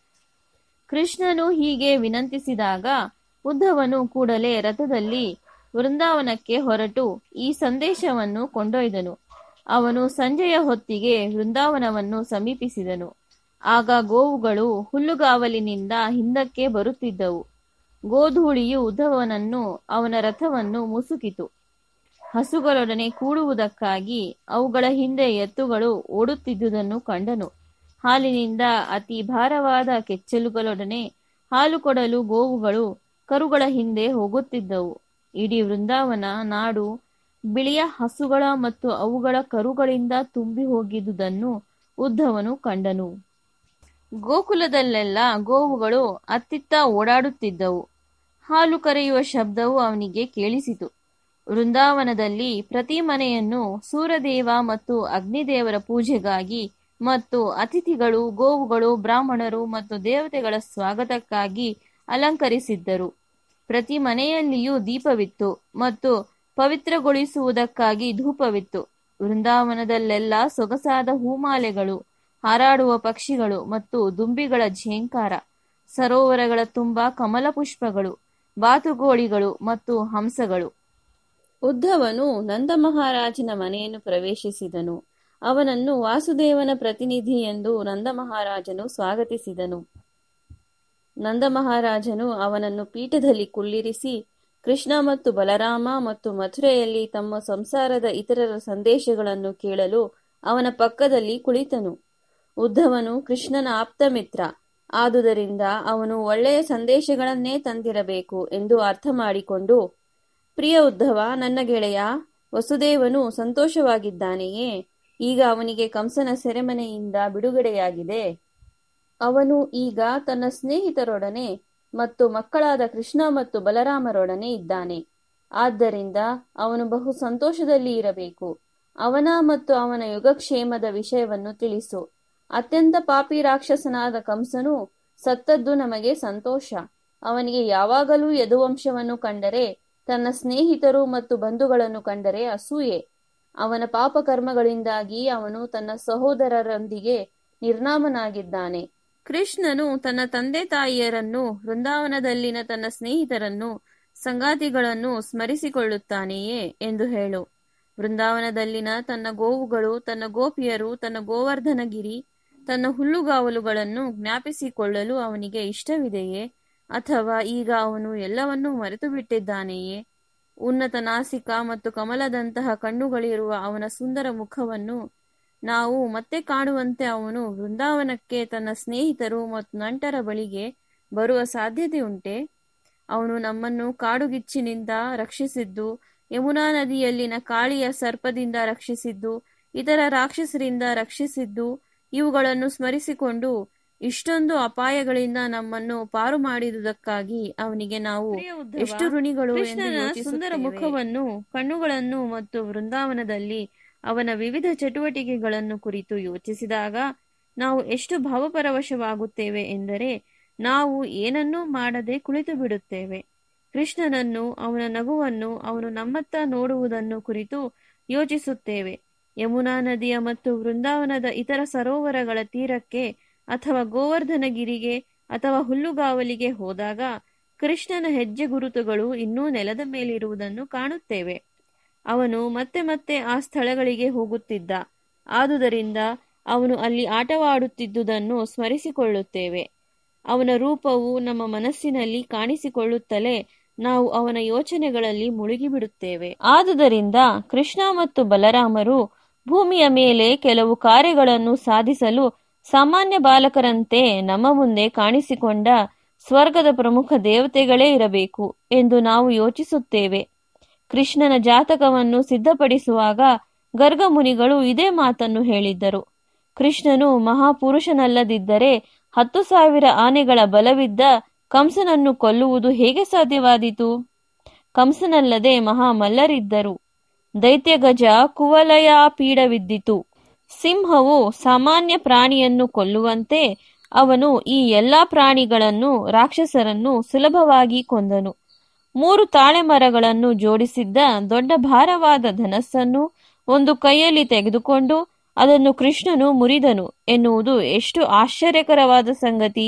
ಕೃಷ್ಣನು ಹೀಗೆ ವಿನಂತಿಸಿದಾಗ ಉದ್ಧವನು ಕೂಡಲೇ ರಥದಲ್ಲಿ ವೃಂದಾವನಕ್ಕೆ ಹೊರಟು ಈ ಸಂದೇಶವನ್ನು ಕೊಂಡೊಯ್ದನು ಅವನು ಸಂಜೆಯ ಹೊತ್ತಿಗೆ ವೃಂದಾವನವನ್ನು ಸಮೀಪಿಸಿದನು ಆಗ ಗೋವುಗಳು ಹುಲ್ಲುಗಾವಲಿನಿಂದ ಹಿಂದಕ್ಕೆ ಬರುತ್ತಿದ್ದವು ಗೋಧೂಳಿಯು ಉದ್ಧವನನ್ನು ಅವನ ರಥವನ್ನು ಮುಸುಕಿತು ಹಸುಗಳೊಡನೆ ಕೂಡುವುದಕ್ಕಾಗಿ ಅವುಗಳ ಹಿಂದೆ ಎತ್ತುಗಳು ಓಡುತ್ತಿದ್ದುದನ್ನು ಕಂಡನು ಹಾಲಿನಿಂದ ಅತಿ ಭಾರವಾದ ಕೆಚ್ಚಲುಗಳೊಡನೆ ಹಾಲು ಕೊಡಲು ಗೋವುಗಳು ಕರುಗಳ ಹಿಂದೆ ಹೋಗುತ್ತಿದ್ದವು ಇಡೀ ವೃಂದಾವನ ನಾಡು ಬಿಳಿಯ ಹಸುಗಳ ಮತ್ತು ಅವುಗಳ ಕರುಗಳಿಂದ ತುಂಬಿ ಹೋಗಿದ್ದುದನ್ನು ಉದ್ಧವನು ಕಂಡನು ಗೋಕುಲದಲ್ಲೆಲ್ಲ ಗೋವುಗಳು ಅತ್ತಿತ್ತ ಓಡಾಡುತ್ತಿದ್ದವು ಹಾಲು ಕರೆಯುವ ಶಬ್ದವು ಅವನಿಗೆ ಕೇಳಿಸಿತು ವೃಂದಾವನದಲ್ಲಿ ಪ್ರತಿ ಮನೆಯನ್ನು ಸೂರದೇವ ಮತ್ತು ಅಗ್ನಿದೇವರ ಪೂಜೆಗಾಗಿ ಮತ್ತು ಅತಿಥಿಗಳು ಗೋವುಗಳು ಬ್ರಾಹ್ಮಣರು ಮತ್ತು ದೇವತೆಗಳ ಸ್ವಾಗತಕ್ಕಾಗಿ ಅಲಂಕರಿಸಿದ್ದರು ಪ್ರತಿ ಮನೆಯಲ್ಲಿಯೂ ದೀಪವಿತ್ತು ಮತ್ತು ಪವಿತ್ರಗೊಳಿಸುವುದಕ್ಕಾಗಿ ಧೂಪವಿತ್ತು ವೃಂದಾವನದಲ್ಲೆಲ್ಲ ಸೊಗಸಾದ ಹೂಮಾಲೆಗಳು ಹಾರಾಡುವ ಪಕ್ಷಿಗಳು ಮತ್ತು ದುಂಬಿಗಳ ಝೇಂಕಾರ ಸರೋವರಗಳ ತುಂಬ ಕಮಲ ಪುಷ್ಪಗಳು ಬಾತುಗೋಳಿಗಳು ಮತ್ತು ಹಂಸಗಳು ಉದ್ಧವನು ನಂದ ಮಹಾರಾಜನ ಮನೆಯನ್ನು ಪ್ರವೇಶಿಸಿದನು ಅವನನ್ನು ವಾಸುದೇವನ ಪ್ರತಿನಿಧಿ ಎಂದು ನಂದ ಮಹಾರಾಜನು ಸ್ವಾಗತಿಸಿದನು ನಂದ ಮಹಾರಾಜನು ಅವನನ್ನು ಪೀಠದಲ್ಲಿ ಕುಳ್ಳಿರಿಸಿ ಕೃಷ್ಣ ಮತ್ತು ಬಲರಾಮ ಮತ್ತು ಮಥುರೆಯಲ್ಲಿ ತಮ್ಮ ಸಂಸಾರದ ಇತರರ ಸಂದೇಶಗಳನ್ನು ಕೇಳಲು ಅವನ ಪಕ್ಕದಲ್ಲಿ ಕುಳಿತನು ಉದ್ಧವನು ಕೃಷ್ಣನ ಆಪ್ತ ಮಿತ್ರ ಆದುದರಿಂದ ಅವನು ಒಳ್ಳೆಯ ಸಂದೇಶಗಳನ್ನೇ ತಂದಿರಬೇಕು ಎಂದು ಅರ್ಥ ಮಾಡಿಕೊಂಡು ಪ್ರಿಯ ಉದ್ಧವ ನನ್ನ ಗೆಳೆಯ ವಸುದೇವನು ಸಂತೋಷವಾಗಿದ್ದಾನೆಯೇ ಈಗ ಅವನಿಗೆ ಕಂಸನ ಸೆರೆಮನೆಯಿಂದ ಬಿಡುಗಡೆಯಾಗಿದೆ ಅವನು ಈಗ ತನ್ನ ಸ್ನೇಹಿತರೊಡನೆ ಮತ್ತು ಮಕ್ಕಳಾದ ಕೃಷ್ಣ ಮತ್ತು ಬಲರಾಮರೊಡನೆ ಇದ್ದಾನೆ ಆದ್ದರಿಂದ ಅವನು ಬಹು ಸಂತೋಷದಲ್ಲಿ ಇರಬೇಕು ಅವನ ಮತ್ತು ಅವನ ಯುಗಕ್ಷೇಮದ ವಿಷಯವನ್ನು ತಿಳಿಸು ಅತ್ಯಂತ ಪಾಪಿ ರಾಕ್ಷಸನಾದ ಕಂಸನು ಸತ್ತದ್ದು ನಮಗೆ ಸಂತೋಷ ಅವನಿಗೆ ಯಾವಾಗಲೂ ಯದುವಂಶವನ್ನು ಕಂಡರೆ ತನ್ನ ಸ್ನೇಹಿತರು ಮತ್ತು ಬಂಧುಗಳನ್ನು ಕಂಡರೆ ಅಸೂಯೆ ಅವನ ಪಾಪಕರ್ಮಗಳಿಂದಾಗಿ ಅವನು ತನ್ನ ಸಹೋದರರೊಂದಿಗೆ ನಿರ್ನಾಮನಾಗಿದ್ದಾನೆ ಕೃಷ್ಣನು ತನ್ನ ತಂದೆ ತಾಯಿಯರನ್ನು ವೃಂದಾವನದಲ್ಲಿನ ತನ್ನ ಸ್ನೇಹಿತರನ್ನು ಸಂಗಾತಿಗಳನ್ನು ಸ್ಮರಿಸಿಕೊಳ್ಳುತ್ತಾನೆಯೇ ಎಂದು ಹೇಳು ವೃಂದಾವನದಲ್ಲಿನ ತನ್ನ ಗೋವುಗಳು ತನ್ನ ಗೋಪಿಯರು ತನ್ನ ಗೋವರ್ಧನಗಿರಿ ತನ್ನ ಹುಲ್ಲುಗಾವಲುಗಳನ್ನು ಜ್ಞಾಪಿಸಿಕೊಳ್ಳಲು ಅವನಿಗೆ ಇಷ್ಟವಿದೆಯೇ ಅಥವಾ ಈಗ ಅವನು ಎಲ್ಲವನ್ನೂ ಮರೆತು ಬಿಟ್ಟಿದ್ದಾನೆಯೇ ಉನ್ನತ ನಾಸಿಕ ಮತ್ತು ಕಮಲದಂತಹ ಕಣ್ಣುಗಳಿರುವ ಅವನ ಸುಂದರ ಮುಖವನ್ನು ನಾವು ಮತ್ತೆ ಕಾಣುವಂತೆ ಅವನು ವೃಂದಾವನಕ್ಕೆ ತನ್ನ ಸ್ನೇಹಿತರು ಮತ್ತು ನಂಟರ ಬಳಿಗೆ ಬರುವ ಸಾಧ್ಯತೆ ಉಂಟೆ ಅವನು ನಮ್ಮನ್ನು ಕಾಡುಗಿಚ್ಚಿನಿಂದ ರಕ್ಷಿಸಿದ್ದು ಯಮುನಾ ನದಿಯಲ್ಲಿನ ಕಾಳಿಯ ಸರ್ಪದಿಂದ ರಕ್ಷಿಸಿದ್ದು ಇತರ ರಾಕ್ಷಸರಿಂದ ರಕ್ಷಿಸಿದ್ದು ಇವುಗಳನ್ನು ಸ್ಮರಿಸಿಕೊಂಡು ಇಷ್ಟೊಂದು ಅಪಾಯಗಳಿಂದ ನಮ್ಮನ್ನು ಪಾರು ಮಾಡಿದುದಕ್ಕಾಗಿ ಅವನಿಗೆ ನಾವು ಎಷ್ಟು ಋಣಿಗಳು ಕೃಷ್ಣನ ಸುಂದರ ಮುಖವನ್ನು ಕಣ್ಣುಗಳನ್ನು ಮತ್ತು ವೃಂದಾವನದಲ್ಲಿ ಅವನ ವಿವಿಧ ಚಟುವಟಿಕೆಗಳನ್ನು ಕುರಿತು ಯೋಚಿಸಿದಾಗ ನಾವು ಎಷ್ಟು ಭಾವಪರವಶವಾಗುತ್ತೇವೆ ಎಂದರೆ ನಾವು ಏನನ್ನೂ ಮಾಡದೆ ಕುಳಿತು ಬಿಡುತ್ತೇವೆ ಕೃಷ್ಣನನ್ನು ಅವನ ನಗುವನ್ನು ಅವನು ನಮ್ಮತ್ತ ನೋಡುವುದನ್ನು ಕುರಿತು ಯೋಚಿಸುತ್ತೇವೆ ಯಮುನಾ ನದಿಯ ಮತ್ತು ವೃಂದಾವನದ ಇತರ ಸರೋವರಗಳ ತೀರಕ್ಕೆ ಅಥವಾ ಗೋವರ್ಧನಗಿರಿಗೆ ಅಥವಾ ಹುಲ್ಲುಗಾವಲಿಗೆ ಹೋದಾಗ ಕೃಷ್ಣನ ಹೆಜ್ಜೆ ಗುರುತುಗಳು ಇನ್ನೂ ನೆಲದ ಮೇಲಿರುವುದನ್ನು ಕಾಣುತ್ತೇವೆ ಅವನು ಮತ್ತೆ ಮತ್ತೆ ಆ ಸ್ಥಳಗಳಿಗೆ ಹೋಗುತ್ತಿದ್ದ ಆದುದರಿಂದ ಅವನು ಅಲ್ಲಿ ಆಟವಾಡುತ್ತಿದ್ದುದನ್ನು ಸ್ಮರಿಸಿಕೊಳ್ಳುತ್ತೇವೆ ಅವನ ರೂಪವು ನಮ್ಮ ಮನಸ್ಸಿನಲ್ಲಿ ಕಾಣಿಸಿಕೊಳ್ಳುತ್ತಲೇ ನಾವು ಅವನ ಯೋಚನೆಗಳಲ್ಲಿ ಮುಳುಗಿಬಿಡುತ್ತೇವೆ ಆದುದರಿಂದ ಕೃಷ್ಣ ಮತ್ತು ಬಲರಾಮರು ಭೂಮಿಯ ಮೇಲೆ ಕೆಲವು ಕಾರ್ಯಗಳನ್ನು ಸಾಧಿಸಲು ಸಾಮಾನ್ಯ ಬಾಲಕರಂತೆ ನಮ್ಮ ಮುಂದೆ ಕಾಣಿಸಿಕೊಂಡ ಸ್ವರ್ಗದ ಪ್ರಮುಖ ದೇವತೆಗಳೇ ಇರಬೇಕು ಎಂದು ನಾವು ಯೋಚಿಸುತ್ತೇವೆ ಕೃಷ್ಣನ ಜಾತಕವನ್ನು ಸಿದ್ಧಪಡಿಸುವಾಗ ಗರ್ಗಮುನಿಗಳು ಇದೇ ಮಾತನ್ನು ಹೇಳಿದ್ದರು ಕೃಷ್ಣನು ಮಹಾಪುರುಷನಲ್ಲದಿದ್ದರೆ ಹತ್ತು ಸಾವಿರ ಆನೆಗಳ ಬಲವಿದ್ದ ಕಂಸನನ್ನು ಕೊಲ್ಲುವುದು ಹೇಗೆ ಸಾಧ್ಯವಾದೀತು ಕಂಸನಲ್ಲದೆ ಮಹಾಮಲ್ಲರಿದ್ದರು ದೈತ್ಯಗಜ ಕುವಲಯ ಪೀಡವಿದ್ದಿತು ಸಿಂಹವು ಸಾಮಾನ್ಯ ಪ್ರಾಣಿಯನ್ನು ಕೊಲ್ಲುವಂತೆ ಅವನು ಈ ಎಲ್ಲಾ ಪ್ರಾಣಿಗಳನ್ನು ರಾಕ್ಷಸರನ್ನು ಸುಲಭವಾಗಿ ಕೊಂದನು ಮೂರು ತಾಳೆ ಮರಗಳನ್ನು ಜೋಡಿಸಿದ್ದ ದೊಡ್ಡ ಭಾರವಾದ ಧನಸ್ಸನ್ನು ಒಂದು ಕೈಯಲ್ಲಿ ತೆಗೆದುಕೊಂಡು ಅದನ್ನು ಕೃಷ್ಣನು ಮುರಿದನು ಎನ್ನುವುದು ಎಷ್ಟು ಆಶ್ಚರ್ಯಕರವಾದ ಸಂಗತಿ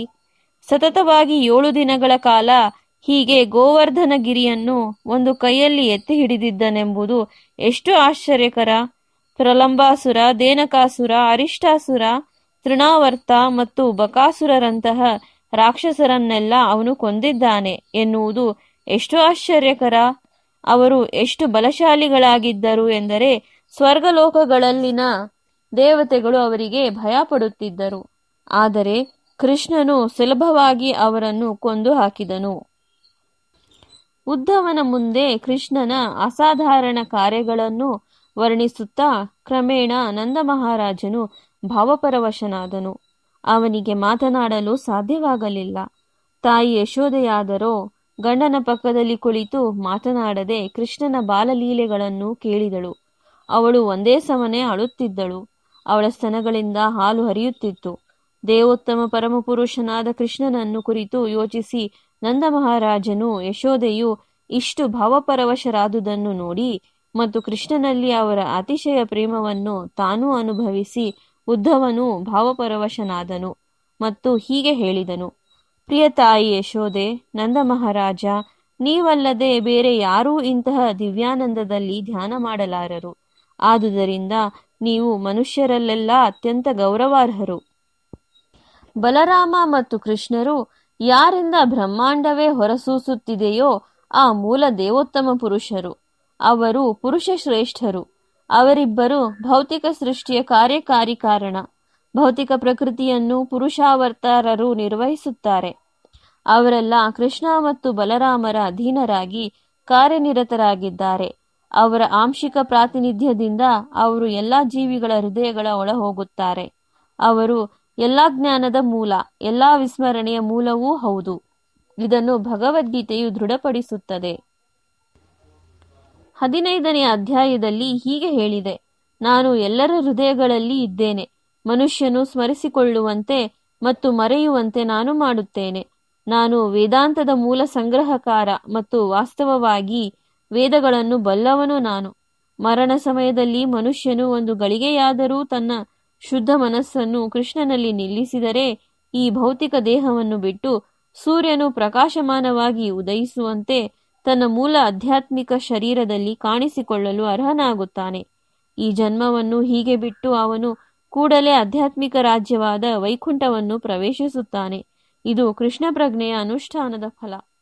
ಸತತವಾಗಿ ಏಳು ದಿನಗಳ ಕಾಲ ಹೀಗೆ ಗೋವರ್ಧನಗಿರಿಯನ್ನು ಒಂದು ಕೈಯಲ್ಲಿ ಎತ್ತಿ ಹಿಡಿದಿದ್ದನೆಂಬುದು ಎಷ್ಟು ಆಶ್ಚರ್ಯಕರ ಪ್ರಲಂಬಾಸುರ ದೇನಕಾಸುರ ಅರಿಷ್ಟಾಸುರ ತೃಣಾವರ್ತ ಮತ್ತು ಬಕಾಸುರರಂತಹ ರಾಕ್ಷಸರನ್ನೆಲ್ಲ ಅವನು ಕೊಂದಿದ್ದಾನೆ ಎನ್ನುವುದು ಎಷ್ಟು ಆಶ್ಚರ್ಯಕರ ಅವರು ಎಷ್ಟು ಬಲಶಾಲಿಗಳಾಗಿದ್ದರು ಎಂದರೆ ಸ್ವರ್ಗಲೋಕಗಳಲ್ಲಿನ ದೇವತೆಗಳು ಅವರಿಗೆ ಭಯಪಡುತ್ತಿದ್ದರು ಆದರೆ ಕೃಷ್ಣನು ಸುಲಭವಾಗಿ ಅವರನ್ನು ಕೊಂದು ಹಾಕಿದನು ಉದ್ಧವನ ಮುಂದೆ ಕೃಷ್ಣನ ಅಸಾಧಾರಣ ಕಾರ್ಯಗಳನ್ನು ವರ್ಣಿಸುತ್ತಾ ಕ್ರಮೇಣ ನಂದ ಮಹಾರಾಜನು ಭಾವಪರವಶನಾದನು ಅವನಿಗೆ ಮಾತನಾಡಲು ಸಾಧ್ಯವಾಗಲಿಲ್ಲ ತಾಯಿ ಯಶೋದೆಯಾದರೋ ಗಂಡನ ಪಕ್ಕದಲ್ಲಿ ಕುಳಿತು ಮಾತನಾಡದೆ ಕೃಷ್ಣನ ಬಾಲಲೀಲೆಗಳನ್ನು ಕೇಳಿದಳು ಅವಳು ಒಂದೇ ಸಮನೆ ಅಳುತ್ತಿದ್ದಳು ಅವಳ ಸ್ತನಗಳಿಂದ ಹಾಲು ಹರಿಯುತ್ತಿತ್ತು ದೇವೋತ್ತಮ ಪರಮಪುರುಷನಾದ ಕೃಷ್ಣನನ್ನು ಕುರಿತು ಯೋಚಿಸಿ ನಂದ ಮಹಾರಾಜನು ಯಶೋದೆಯು ಇಷ್ಟು ಭಾವಪರವಶರಾದುದನ್ನು ನೋಡಿ ಮತ್ತು ಕೃಷ್ಣನಲ್ಲಿ ಅವರ ಅತಿಶಯ ಪ್ರೇಮವನ್ನು ತಾನೂ ಅನುಭವಿಸಿ ಉದ್ಧವನು ಭಾವಪರವಶನಾದನು ಮತ್ತು ಹೀಗೆ ಹೇಳಿದನು ಪ್ರಿಯ ತಾಯಿ ಯಶೋದೆ ನಂದ ಮಹಾರಾಜ ನೀವಲ್ಲದೆ ಬೇರೆ ಯಾರೂ ಇಂತಹ ದಿವ್ಯಾನಂದದಲ್ಲಿ ಧ್ಯಾನ ಮಾಡಲಾರರು ಆದುದರಿಂದ ನೀವು ಮನುಷ್ಯರಲ್ಲೆಲ್ಲ ಅತ್ಯಂತ ಗೌರವಾರ್ಹರು ಬಲರಾಮ ಮತ್ತು ಕೃಷ್ಣರು ಯಾರಿಂದ ಬ್ರಹ್ಮಾಂಡವೇ ಹೊರಸೂಸುತ್ತಿದೆಯೋ ಆ ಮೂಲ ದೇವೋತ್ತಮ ಪುರುಷರು ಅವರು ಪುರುಷ ಶ್ರೇಷ್ಠರು ಅವರಿಬ್ಬರು ಭೌತಿಕ ಸೃಷ್ಟಿಯ ಕಾರ್ಯಕಾರಿ ಕಾರಣ ಭೌತಿಕ ಪ್ರಕೃತಿಯನ್ನು ಪುರುಷಾವರ್ತಾರರು ನಿರ್ವಹಿಸುತ್ತಾರೆ ಅವರೆಲ್ಲ ಕೃಷ್ಣ ಮತ್ತು ಬಲರಾಮರ ಅಧೀನರಾಗಿ ಕಾರ್ಯನಿರತರಾಗಿದ್ದಾರೆ ಅವರ ಆಂಶಿಕ ಪ್ರಾತಿನಿಧ್ಯದಿಂದ ಅವರು ಎಲ್ಲಾ ಜೀವಿಗಳ ಹೃದಯಗಳ ಒಳಹೋಗುತ್ತಾರೆ ಅವರು ಎಲ್ಲಾ ಜ್ಞಾನದ ಮೂಲ ಎಲ್ಲಾ ವಿಸ್ಮರಣೆಯ ಮೂಲವೂ ಹೌದು ಇದನ್ನು ಭಗವದ್ಗೀತೆಯು ದೃಢಪಡಿಸುತ್ತದೆ ಹದಿನೈದನೇ ಅಧ್ಯಾಯದಲ್ಲಿ ಹೀಗೆ ಹೇಳಿದೆ ನಾನು ಎಲ್ಲರ ಹೃದಯಗಳಲ್ಲಿ ಇದ್ದೇನೆ ಮನುಷ್ಯನು ಸ್ಮರಿಸಿಕೊಳ್ಳುವಂತೆ ಮತ್ತು ಮರೆಯುವಂತೆ ನಾನು ಮಾಡುತ್ತೇನೆ ನಾನು ವೇದಾಂತದ ಮೂಲ ಸಂಗ್ರಹಕಾರ ಮತ್ತು ವಾಸ್ತವವಾಗಿ ವೇದಗಳನ್ನು ಬಲ್ಲವನು ನಾನು ಮರಣ ಸಮಯದಲ್ಲಿ ಮನುಷ್ಯನು ಒಂದು ಗಳಿಗೆಯಾದರೂ ತನ್ನ ಶುದ್ಧ ಮನಸ್ಸನ್ನು ಕೃಷ್ಣನಲ್ಲಿ ನಿಲ್ಲಿಸಿದರೆ ಈ ಭೌತಿಕ ದೇಹವನ್ನು ಬಿಟ್ಟು ಸೂರ್ಯನು ಪ್ರಕಾಶಮಾನವಾಗಿ ಉದಯಿಸುವಂತೆ ತನ್ನ ಮೂಲ ಆಧ್ಯಾತ್ಮಿಕ ಶರೀರದಲ್ಲಿ ಕಾಣಿಸಿಕೊಳ್ಳಲು ಅರ್ಹನಾಗುತ್ತಾನೆ ಈ ಜನ್ಮವನ್ನು ಹೀಗೆ ಬಿಟ್ಟು ಅವನು ಕೂಡಲೇ ಆಧ್ಯಾತ್ಮಿಕ ರಾಜ್ಯವಾದ ವೈಕುಂಠವನ್ನು ಪ್ರವೇಶಿಸುತ್ತಾನೆ ಇದು ಕೃಷ್ಣ ಪ್ರಜ್ಞೆಯ ಅನುಷ್ಠಾನದ ಫಲ